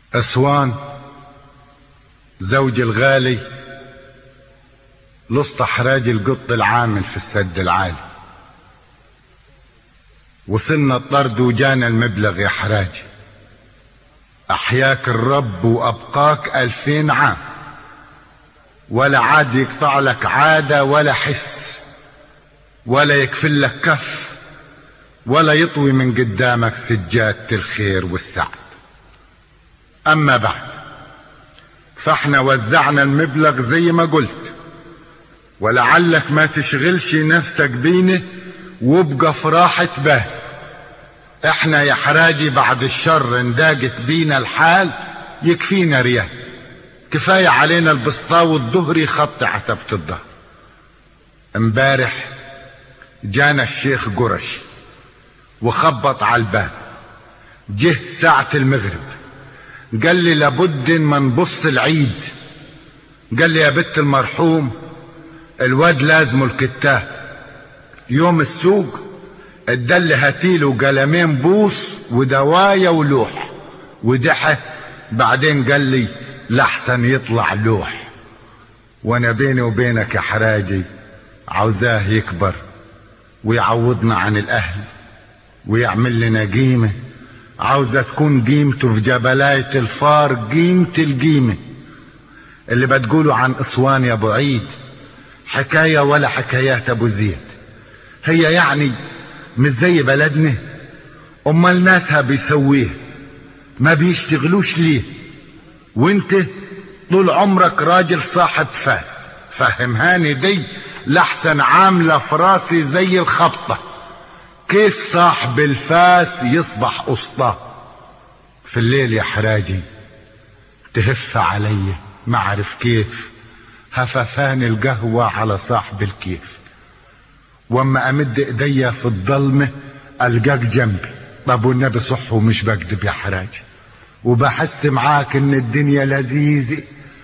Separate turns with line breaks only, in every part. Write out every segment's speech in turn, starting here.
أسوان زوجي الغالي لسط حراج القط العامل في السد العالي وصلنا الطرد وجانا المبلغ يا حراج أحياك الرب وأبقاك ألفين عام ولا عاد يقطع لك عادة ولا حس ولا يكفل لك كف ولا يطوي من قدامك سجادة الخير والسعد أما بعد فاحنا وزعنا المبلغ زي ما قلت ولعلك ما تشغلش نفسك بينه وابقى في راحة بال احنا يا حراجي بعد الشر انداجت بينا الحال يكفينا ريال كفاية علينا البسطاوي الظهري خط عتبة الظهر امبارح جانا الشيخ قرشي وخبط على الباب جه ساعة المغرب قال لي لابد ما نبص العيد قال لي يا بت المرحوم الواد لازمه الكتاب يوم السوق ادالي هاتيله قلمين بوص ودوايا ولوح ودحى بعدين قال لي لحسن يطلع لوح وانا بيني وبينك يا حراجي عاوزاه يكبر ويعوضنا عن الاهل ويعمل لنا قيمه عاوزة تكون قيمته في جبلاية الفار قيمة القيمة اللي بتقولوا عن أسوان يا أبو عيد حكاية ولا حكايات أبو زيد هي يعني مش زي بلدنا أمال ناسها بيسويه ما بيشتغلوش ليه وانت طول عمرك راجل صاحب فاس فهمهاني دي لحسن عاملة في راسي زي الخبطة كيف صاحب الفاس يصبح أسطى في الليل يا حراجي تهف علي ما اعرف كيف هففان القهوة على صاحب الكيف واما امد ايديا في الضلمة القاك جنبي طب والنبي صح ومش بكذب يا حراجي وبحس معاك ان الدنيا لذيذة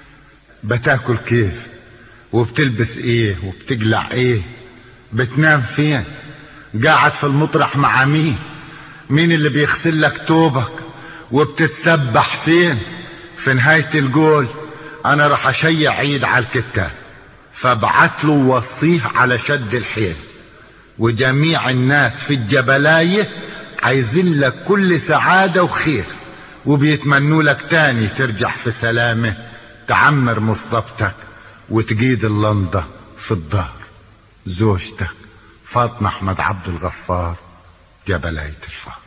بتاكل كيف وبتلبس ايه وبتقلع ايه بتنام فين قاعد في المطرح مع مين مين اللي بيغسل لك توبك وبتتسبح فين في نهاية الجول انا راح اشيع عيد على الكتاب فابعت له وصيه على شد الحيل وجميع الناس في الجبلاية عايزين لك كل سعادة وخير وبيتمنوا لك تاني ترجع في سلامة تعمر مصطبتك وتجيد اللندة في الظهر زوجتك فاطمة أحمد عبد الغفار جبلاية الفار